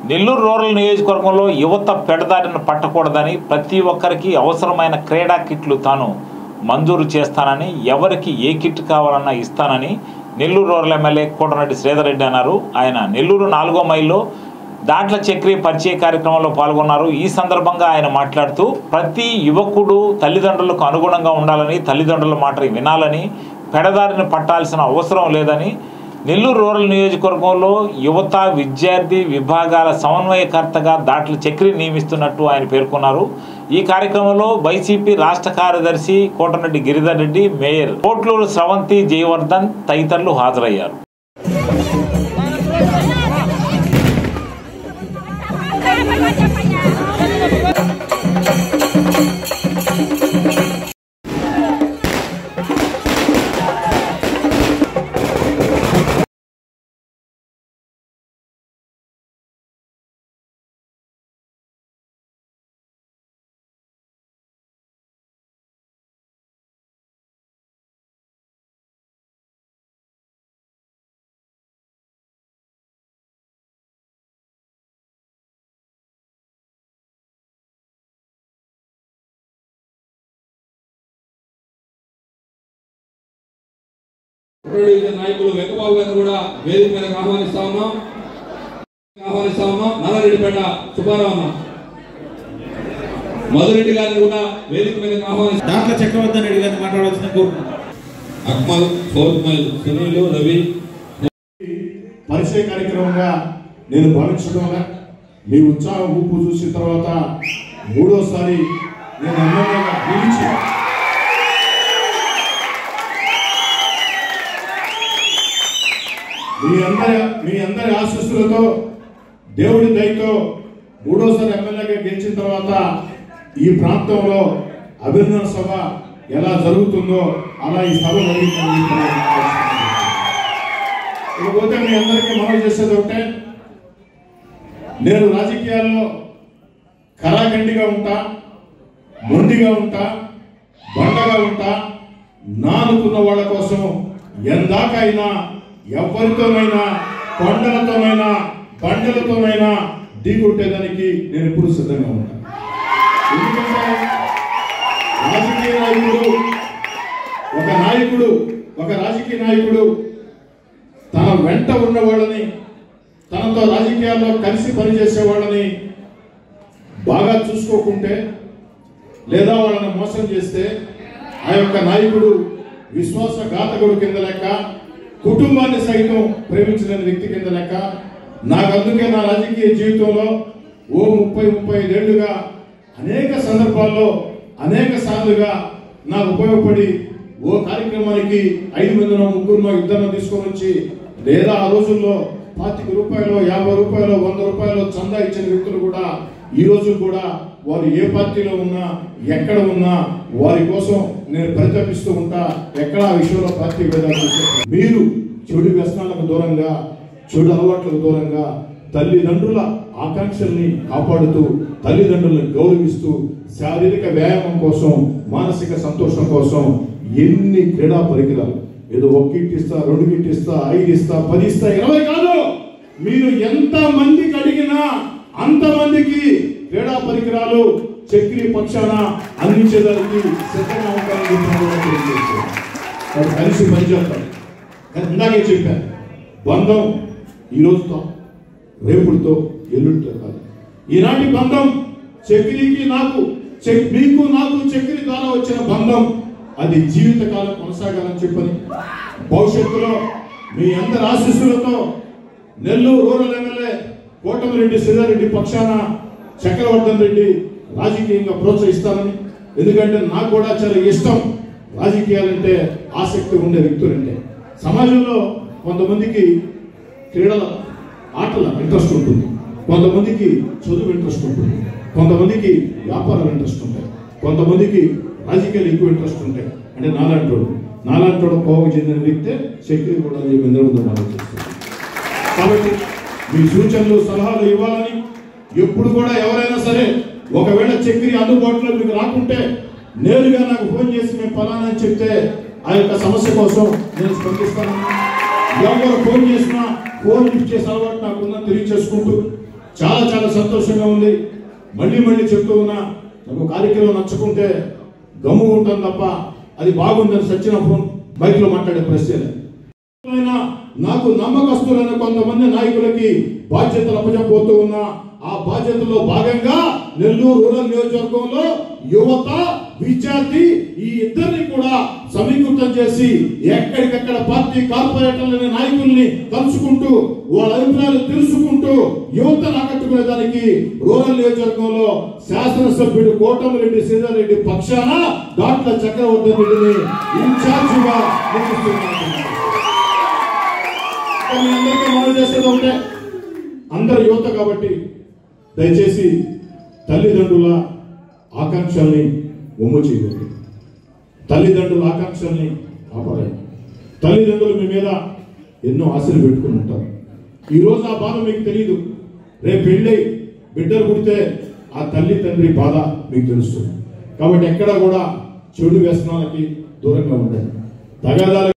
Nellore rural నియోజకవర్గంలో యువత పెడదారిన పట్టకూడదని ప్రతి ఒక్కరికి అవసరమైన క్రీడా కిట్లు తాను మంజూరు చేస్తానని ఎవరికి ఏ కిట్ కావాలన్నా ఇస్తానని నెల్లూరు రూరల్ ఎమ్మెల్యే కోటరెడ్డి శ్రీధర్ రెడ్డి అన్నారు ఆయన నెల్లూరు నాలుగో మైల్లో దాంట్ల చక్రి పరిచయ కార్యక్రమంలో పాల్గొన్నారు ఈ సందర్భంగా ఆయన మాట్లాడుతూ ప్రతి యువకుడు తల్లిదండ్రులకు అనుగుణంగా ఉండాలని తల్లిదండ్రుల మాట వినాలని పెడదారిని పట్టాల్సిన అవసరం లేదని నెల్లూరు రూరల్ నియోజకవర్గంలో యువత విద్యార్థి విభాగాల సమన్వయకర్తగా దాట్ల చక్రి నియమిస్తున్నట్టు ఆయన పేర్కొన్నారు ఈ కార్యక్రమంలో వైసీపీ రాష్ట్ర కార్యదర్శి కోటరెడ్డి గిరిధర్ రెడ్డి మేయర్ కోట్లూరు స్రవంతి జయవర్ధన్ తదితరులు హాజరయ్యారు కుట్రడీజన్ నాయకులు వెంకబాబు గారిని కూడా వేదిక మీదకి ఆహ్వానిస్తా ఉన్నాం ఆహ్వానిస్తా ఉన్నాం నల్లరెడ్డిపేట సుబ్బారావు అన్న మధురెడ్డి గారిని కూడా వేదిక మీదకి ఆహ్వానిస్తాం దాంట్లో చక్రవర్తి రెడ్డి గారిని మాట్లాడవలసిన కోరుకుంటున్నాను అక్మల్ ఫోర్త్ మైల్ సునీల్ రవి పరిచయ కార్యక్రమంగా నేను భావించడంగా మీ ఉత్సాహ ఊపు చూసిన తర్వాత మూడోసారి నేను ఎమ్మెల్యేగా నిలిచి మీ అందరి మీ అందరి ఆశీస్సులతో దేవుడి దయతో మూడోసారి ఎమ్మెల్యేగా గెలిచిన తర్వాత ఈ ప్రాంతంలో అభినందన సభ ఎలా జరుగుతుందో అలా ఈ సభ జరుగుతుందని చెప్పి నేను ఆశిస్తున్నాను. ఇకపోతే మీ అందరికీ మనవి చేసేది ఒకటే నేను రాజకీయాల్లో కళాఖండిగా ఉంటా మొండిగా ఉంటా బండగా ఉంటా నా అనుకున్న వాళ్ళ కోసం ఎందాకైనా ఎవరితోనైనా కొండలతోనైనా బండలతోనైనా ఢీకొట్టేదానికి నేను ఎప్పుడు సిద్ధంగా ఉంటాను ఎందుకంటే రాజకీయ నాయకుడు ఒక నాయకుడు ఒక రాజకీయ నాయకుడు తన వెంట ఉన్న వాళ్ళని తనతో రాజకీయాల్లో కలిసి పనిచేసే వాళ్ళని బాగా చూసుకోకుంటే లేదా వాళ్ళని మోసం చేస్తే ఆ యొక్క నాయకుడు విశ్వాసఘాతకుడు కింద లెక్క కుటుంబాన్ని సైతం ప్రేమించలేని వ్యక్తి కింద లెక్క నాకు అందుకే నా రాజకీయ జీవితంలో ఓ ముప్పై ముప్పై ఐదేళ్లుగా అనేక సందర్భాల్లో అనేక సార్లుగా నాకు ఉపయోగపడి ఓ కార్యక్రమానికి ఐదు మందినో ముగ్గురునో ఇద్దరినో తీసుకొని వచ్చి లేదా ఆ రోజుల్లో పాతిక రూపాయలు యాభై రూపాయలు వంద రూపాయలు చందా ఇచ్చిన వ్యక్తులు కూడా ఈ రోజు కూడా వారు ఏ పార్టీలో ఉన్నా ఎక్కడ ఉన్నా వారి కోసం నేను పరితపిస్తూ ఉంటా ఎక్కడ ఆ విషయంలో పార్టీ భేదాలు చూసే- మీరు చెడు వ్యసనాలకు దూరంగా చెడు అలవాట్లకు దూరంగా తల్లిదండ్రుల ఆకాంక్షల్ని కాపాడుతూ తల్లిదండ్రులను గౌరవిస్తూ శారీరక వ్యాయామం కోసం మానసిక సంతోషం కోసం ఎన్ని క్రీడా పరికరాలు ఏదో ఒక కిట్ ఇస్తా రెండు కిట్ ఇస్తా ఐదు ఇస్తా పది ఇస్తా ఇరవై కాదు మీరు ఎంత మందికి అడిగినా అంతమందికి క్రీడా పరికరాలు చక్రి పక్షాన అందించేదానికి సిద్ధంగా ఉంటారని చెప్పి నేను కూడా తెలియజేస్తున్నాను. వారు కలిసి పనిచేస్తారు కానీ ఇందాకే చెప్పాను బంధం ఈ రోజుతో రేపుడితో ఎల్లుడితో కాదు ఈనాటి బంధం చక్రికి నాకు చెక్- మీకు నాకు చక్రి ద్వారా వచ్చిన బంధం అది జీవితకాలం కొనసాగాలని చెప్పని భవిష్యత్తులో మీ అందరి ఆశీస్సులతో నెల్లూరు రూరల్ ఎమ్మెల్యే కోటమిరెడ్డి శ్రీధర్రెడ్డి పక్షాన చక్రవర్ధన్ రెడ్డి రాజకీయంగా ప్రోత్సహిస్తానని ఎందుకంటే నాకు కూడా చాలా ఇష్టం రాజకీయాలంటే ఆసక్తి ఉండే వ్యక్తులంటే సమాజంలో కొంతమందికి క్రీడల ఆటల ఇంట్రెస్ట్ ఉంటుంది కొంతమందికి చదువు ఇంట్రెస్ట్ ఉంటుంది కొంతమందికి వ్యాపారం ఇంట్రెస్ట్ ఉంటాయి కొంతమందికి రాజకీయాలు ఎక్కువ ఇంట్రెస్ట్ ఉంటాయి అంటే నాలాంటోడు నాలాంటోడు కోవకు చెందిన వ్యక్తే శక్తి కూడా ఈ ముందు ఆలోచిస్తుంది కాబట్టి మీ సూచనలు సలహాలు ఇవ్వాలని ఎప్పుడు కూడా ఎవరైనా సరే ఒకవేళ చక్రి అందుబాటులో మీకు రాకుంటే నేరుగా నాకు ఫోన్ చేసి మేము ఫలానా అని చెప్తే ఆ యొక్క సమస్య కోసం నేను స్పందిస్తాను ఎవరు ఫోన్ చేసినా ఫోన్ లిఫ్ట్ చేసే అలవాటు నాకుందని తెలియచేసుకుంటూ చాలా చాలా సంతోషంగా ఉంది మళ్ళీ మళ్ళీ చెప్తూ ఉన్నా నాకు కార్యక్రమం నచ్చకుంటే గమ్ము ఉంటాను తప్ప అది బాగుందని సచ్చినప్పుడు మైక్ లో మాట్లాడే ప్రశ్న అయినా నాకు నమ్మకస్తులైన కొంతమంది నాయకులకి బాధ్యతలు అప్పచెప్పబోతూ ఉన్నా ఆ బాధ్యతలో భాగంగా నెల్లూరు రూరల్ నియోజకవర్గంలో యువత విద్యార్థి ఈ ఇద్దరిని కూడా సమీకృతం చేసి ఎక్కడికక్కడ పార్టీ కార్పొరేటర్లని నాయకుల్ని కలుసుకుంటూ వాళ్ళ అభిప్రాయాలు తెలుసుకుంటూ యువతను ఆకట్టుకునేదానికి రూరల్ నియోజకవర్గంలో శాసనసభ్యుడు కోటమిరెడ్డి శ్రీధర్రెడ్డి పక్షాన డాక్టర్ చక్రవర్తి రెడ్డిని ఇన్ఛార్జిగా నియమిస్తున్నాను మీ అందరికీ మనం చేసేది ఒకటే అందరు యువత కాబట్టి దయచేసి తల్లిదండ్రుల ఆకాంక్షల్ని ఒమ్ము చేయకూడదు తల్లిదండ్రుల ఆకాంక్షల్ని కాపాడండి తల్లిదండ్రులు మీ మీద ఎన్నో ఆశలు పెట్టుకుని ఉంటారు ఈ రోజు ఆ బాధ మీకు తెలియదు రేపు పెళ్ళై బిడ్డలు పుడితే ఆ తల్లి తండ్రి బాధ మీకు తెలుస్తుంది కాబట్టి ఎక్కడ కూడా చెడు వ్యసనాలకి దూరంగా ఉండండి తగాదాల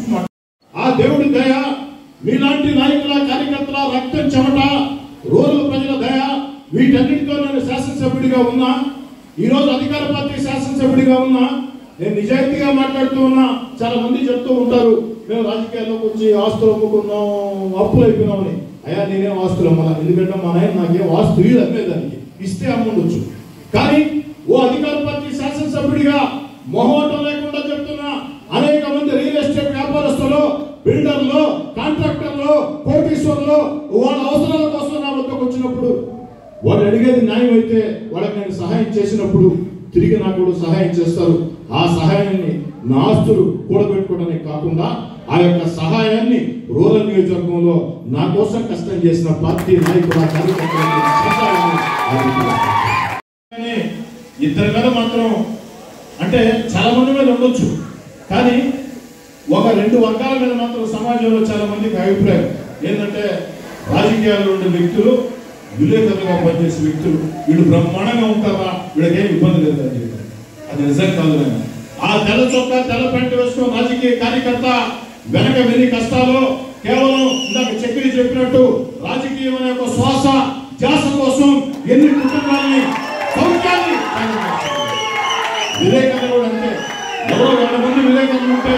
ఆ దేవుడి దయ మీలాంటి నాయకుల కార్యకర్తల రక్తం చెమట రూరల్ ప్రజల దయ వీటన్నిటితో నేను శాసనసభ్యుడిగా ఉన్నా ఈ రోజు అధికార పార్టీ శాసనసభ్యుడిగా ఉన్నా నేను నిజాయితీగా మాట్లాడుతూ ఉన్నా చాలా మంది చెప్తూ ఉంటారు మేము రాజకీయాల్లోకి వచ్చి ఆస్తులు అమ్ముకున్నాం అప్పులు అయిపోయినామని అయ్యా నేనేం ఆస్తులు అమ్మలా ఎందుకంటే మా నాయన నాకేం ఆస్తు ఇది అమ్మేదానికి ఇస్తే అమ్ముండొచ్చు కానీ ఓ అధికార పార్టీ శాసనసభ్యుడిగా మొహోటం లేకుండా చెప్తున్నా అనేక మంది రియల్ ఎస్టేట్ వ్యాపారస్తులు బిల్డర్లు కాంట్రాక్టర్లు కోటీశ్వర్లు వాళ్ళ అవసరాల కోసం నా వద్దకు వచ్చినప్పుడు వాళ్ళు అడిగేది న్యాయం అయితే వాళ్ళకి నేను సహాయం చేసినప్పుడు తిరిగి నాకు కూడా సహాయం చేస్తారు ఆ సహాయాన్ని నా ఆస్తులు కూడబెట్టుకోవడానికి కాకుండా ఆ యొక్క సహాయాన్ని రూరల్ నియోజకవర్గంలో నా కోసం కష్టం చేసిన పార్టీ నాయకుల కార్యకర్తలకు సహాయాన్ని అందిస్తున్నాను. కానీ ఇద్దరి మీద మాత్రం అంటే చాలా మంది మీద ఉండొచ్చు కానీ ఒక రెండు వర్గాల మీద మాత్రం సమాజంలో చాలా మందికి అభిప్రాయం ఏంటంటే రాజకీయాల్లో ఉండే వ్యక్తులు విలేకరులుగా పనిచేసే వ్యక్తులు వీళ్ళు బ్రహ్మాండంగా ఉంటారా వీళ్ళకేం ఇబ్బంది లేదు అని చెప్పారు అది నిజం కాదు నాయన. ఆ తెల్ల చొక్కా తెల్ల పెంట వేసుకున్న రాజకీయ కార్యకర్త వెనక వెన్ని కష్టాలు కేవలం ఇందాక చక్రి చెప్పినట్టు రాజకీయం అనే ఒక శ్వాస ధ్యాస కోసం ఎన్ని కుటుంబాలని సౌఖ్యాన్ని ఆయన మార్చారు. విలేకరులు కూడా అంతే ఎవరో వంద మంది విలేకరులు ఉంటే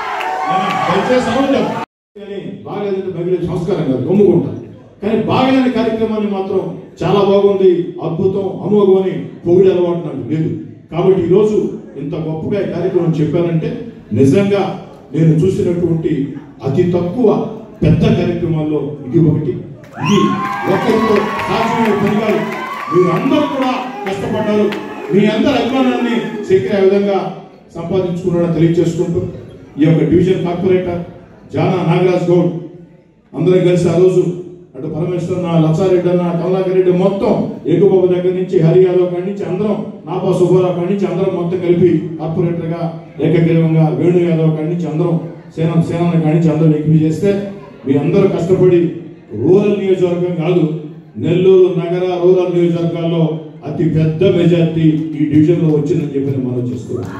మనం దయచేసి అవడం కానీ బాగలేదంటే మహిళ సంస్కారం కాదు నమ్ముకుంటాం కానీ బాగలేని కార్యక్రమాన్ని మాత్రం చాలా బాగుంది అద్భుతం అమోఘం అని పొగిడి అలవాటు నాకు లేదు కాబట్టి ఈరోజు ఇంత గొప్పగా ఈ కార్యక్రమం చెప్పానంటే నిజంగా నేను చూసినటువంటి అతి తక్కువ పెద్ద కార్యక్రమాల్లో ఇది ఒకటి ఇది ఒక్కరితో సాధ్యమైన పని కాదు మీరు అందరూ కూడా కష్టపడ్డారు మీ అందరి అభిమానాన్ని శేఖర్ ఆ విధంగా సంపాదించుకున్నాడని తెలియజేసుకుంటూ ఈ యొక్క డివిజన్ కార్పొరేటర్ జానా నాగరాజ్ గౌడ్ అందరం కలిసి ఆ రోజు అటు పరమేశ్వర్ నా లచ్చారెడ్డి అన్న కమలాకర్ రెడ్డి మొత్తం ఏగుబాబు దగ్గర నుంచి హరి యాదవ్ కాడి నుంచి అందరం నాపా సుబ్బారావు కాడి నుంచి అందరం మొత్తం కలిపి కార్పొరేటర్ గా ఏకగ్రీవంగా వేణు యాదవ్ కాడి నుంచి అందరం సేన సేన కాడి నుంచి అందరం ఎంపిక చేస్తే మీ అందరూ కష్టపడి రూరల్ నియోజకవర్గం కాదు నెల్లూరు నగర రూరల్ నియోజకవర్గాల్లో అతి పెద్ద మెజార్టీ ఈ డివిజన్ లో వచ్చిందని చెప్పి నేను మనం చేస్తున్నాను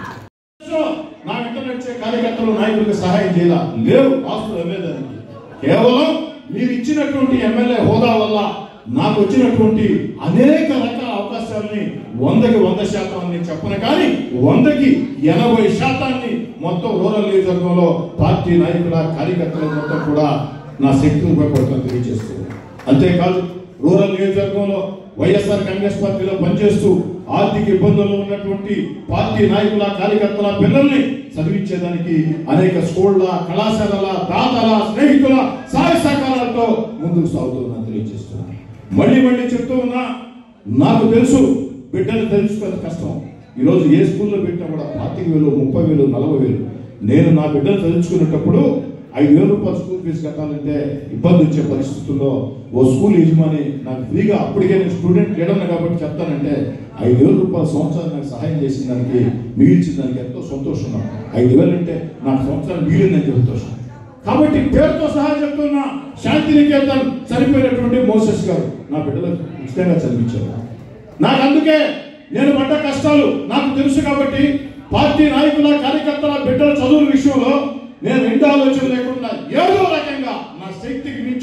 నా వెంట నడిచే కార్యకర్తలు నాయకులకు సహాయం చేయాల లేవు ఆస్తులు అమ్మేదానికి కేవలం మీరు ఇచ్చినటువంటి ఎమ్మెల్యే హోదా వల్ల నాకు వచ్చినటువంటి అనేక రకాల అవకాశాలని వందకి వంద శాతం అని చెప్పను కానీ వందకి ఎనభై శాతాన్ని మొత్తం రూరల్ నియోజకవర్గంలో పార్టీ నాయకుల కార్యకర్తల మొత్తం కూడా నా శక్తిని ఉపయోగపడుతుందని తెలియజేస్తున్నాను అంతేకాదు రూరల్ నియోజకవర్గంలో వైఎస్ఆర్ కాంగ్రెస్ పార్టీలో పనిచేస్తూ ఆర్థిక ఇబ్బందుల్లో ఉన్నటువంటి పార్టీ నాయకుల కార్యకర్తల పిల్లల్ని చదివించేదానికి అనేక స్కూళ్ళ కళాశాలల దాతల స్నేహితుల సహాయ సహకారాలతో ముందుకు సాగుతుందని తెలియజేస్తున్నాను మళ్ళీ మళ్ళీ చెప్తూ ఉన్నా నాకు తెలుసు బిడ్డలు తెలుసుకోవడం కష్టం ఈరోజు ఏ స్కూల్లో పెట్టినా కూడా పాతిక వేలు ముప్పై వేలు నలభై వేలు నేను నా బిడ్డలు చదివించుకునేటప్పుడు ఐదు వేల రూపాయలు స్కూల్ ఫీజు కట్టాలంటే ఇబ్బంది వచ్చే పరిస్థితుల్లో ఓ స్కూల్ యజమాని నాకు ఫ్రీగా అప్పటికే నేను స్టూడెంట్ లేడన్నా కాబట్టి చెప్తానంటే ఐదు వేల రూపాయల సంవత్సరాలు నాకు సహాయం చేసిన దానికి మిగిల్చిన దానికి ఎంతో సంతోషం నాకు ఐదు వేలు అంటే నాకు సంవత్సరాలు మిగిలిందని సంతోషం కాబట్టి పేరుతో సహా చెప్తున్నా శాంతి నికేతన్ చనిపోయినటువంటి మోసెస్ గారు నా బిడ్డలు ఉచితంగా చదివించారు నాకు అందుకే నేను పడ్డ కష్టాలు నాకు తెలుసు కాబట్టి పార్టీ నాయకుల కార్యకర్తల బిడ్డల చదువుల విషయంలో నేను రెండు ఆలోచన లేకుండా ఏదో రకంగా నా శక్తికి మించో శక్తి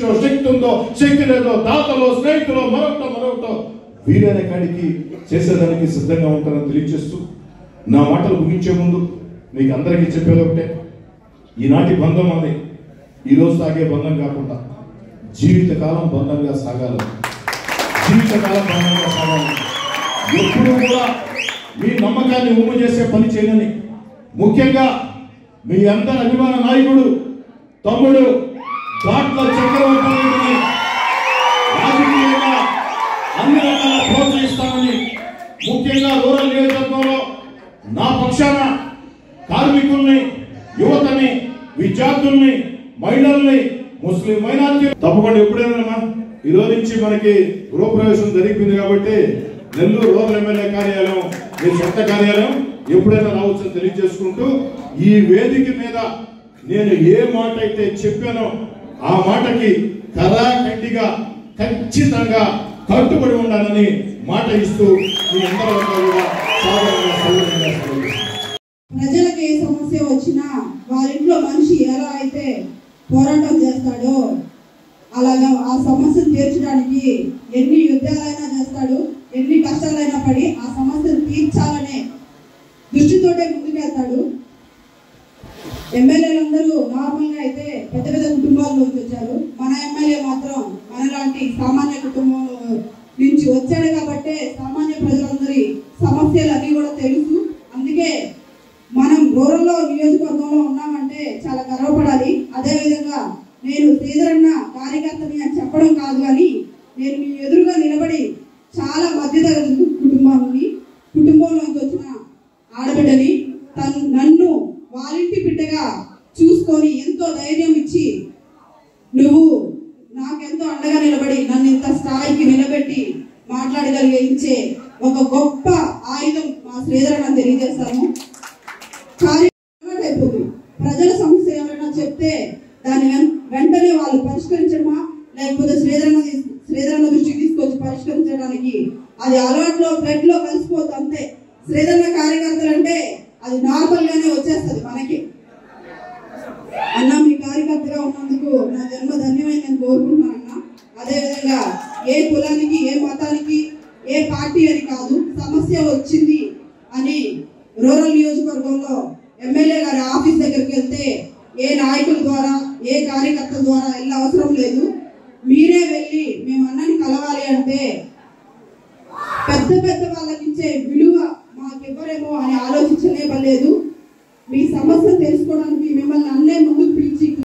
శక్తి ఉందో శక్తి లేదో దాతలో స్నేహితులో మరొకటో మరొకటో వీలైన కాడికి చేసేదానికి సిద్ధంగా ఉంటారని తెలియజేస్తూ నా మాటలు ముగించే ముందు మీకు అందరికీ చెప్పేది ఒకటే ఈనాటి బంధం అది ఈరోజు సాగే బంధం కాకుండా జీవితకాలం బంధంగా సాగాలి జీవితకాలం బంధంగా సాగాలి ఎప్పుడు కూడా మీ నమ్మకాన్ని ఉమ్ము చేసే పని చేయనని ముఖ్యంగా మీ అందరి అభిమాన నాయకుడు తమ్ముడు దాట్ల చక్రవర్తి రెడ్డిని రాజకీయంగా అన్ని రకాల ప్రోత్సహిస్తామని ముఖ్యంగా రూరల్ నియోజకవర్గంలో నా పక్షాన కార్మికుల్ని యువతని విద్యార్థుల్ని మహిళల్ని ముస్లిం మైనార్టీ తప్పకుండా ఎప్పుడైనా ఈ రోజు నుంచి మనకి గృహప్రవేశం జరిగింది కాబట్టి నెల్లూరు రూరల్ ఎమ్మెల్యే కార్యాలయం మీ సొంత కార్యాలయం ఎప్పుడైనా రావచ్చని తెలియజేసుకుంటూ ఈ వేదిక మీద నేను ఏ మాట అయితే చెప్పానో ఆ మాటకి కరాఖండిగా ఖచ్చితంగా కట్టుబడి ఉండాలని మాట ఇస్తూ మీ అందరూ కూడా సాధారణంగా సౌకర్యంగా సెలవు తీసుకుంటాను. ప్రజలకు ఏ సమస్య వచ్చినా వారింట్లో మనిషి ఎలా అయితే పోరాటం చేస్తాడో అలాగా ఆ సమస్యను తీర్చడానికి ఎన్ని యుద్ధాలైనా చేస్తాడు ఎన్ని కష్టాలైనా పడి ఆ సమస్యను తీర్చాలనే దృష్టితోటే ముందుకెళ్తాడు ఎమ్మెల్యేలందరూ నార్మల్ గా అయితే పెద్ద పెద్ద కుటుంబాల నుంచి వచ్చారు మన ఎమ్మెల్యే మాత్రం మనలాంటి సామాన్య కుటుంబం నుంచి వచ్చాడు కాబట్టే సామాన్య ప్రజలందరి సమస్యలు అన్ని కూడా తెలుసు అందుకే మనం రూరల్లో నియోజకవర్గంలో ఉన్నామంటే చాలా గర్వపడాలి అదే విధంగా నేను శ్రీధరన్న కార్యకర్తని అని చెప్పడం కాదు కానీ నేను మీ ఎదురుగా నిలబడి చాలా మధ్యతరగతి కుటుంబాన్ని కుటుంబంలోకి వచ్చిన ఆడబిడ్డని తను నన్ను వారింటి బిడ్డగా చూసుకొని ఎంతో ధైర్యం ఇచ్చి నువ్వు నాకెంతో అండగా నిలబడి నన్ను ఇంత స్థాయికి నిలబెట్టి మాట్లాడగలిగించే ఒక గొప్ప ఆయుధం మా శ్రీధరణ తెలియజేస్తాను కార్యం అయిపోతుంది ప్రజల సమస్య ఏమైనా చెప్తే దాని వెం- వెంటనే వాళ్ళు పరిష్కరించడమా లేకపోతే శ్రీధరణ తీస్- శ్రీధరణ దృష్టికి తీసుకొచ్చి పరిష్కరించడానికి అది అలవాట్లో బ్లడ్ లో కలిసిపోతుంది అంతే శ్రీధరణ కార్యకర్తలు అంటే అది నార్మల్ గానే వచ్చేస్తుంది మనకి అన్న మీ కార్యకర్తగా ఉన్నందుకు నా జన్మ ధన్యమైందని కోరుకుంటున్నాను అన్న అదేవిధంగా ఏ కులానికి ఏ మతానికి ఏ పార్టీ అని కాదు సమస్య వచ్చింది అని రూరల్ నియోజకవర్గంలో ఎమ్మెల్యే గారి ఆఫీస్ దగ్గరికి వెళ్తే ఏ నాయకుల ద్వారా ఏ కార్యకర్తల ద్వారా వెళ్ళ అవసరం లేదు మీరే వెళ్ళి మేము అన్నని కలవాలి అంటే పెద్ద పెద్ద వాళ్ళకి ఇచ్చే విలువ మాకు ఇవ్వరేమో అని ఆలోచించనే లేదు మీ సమస్య తెలుసుకోవడానికి మిమ్మల్ని అన్నే ముందుకు పిలిచి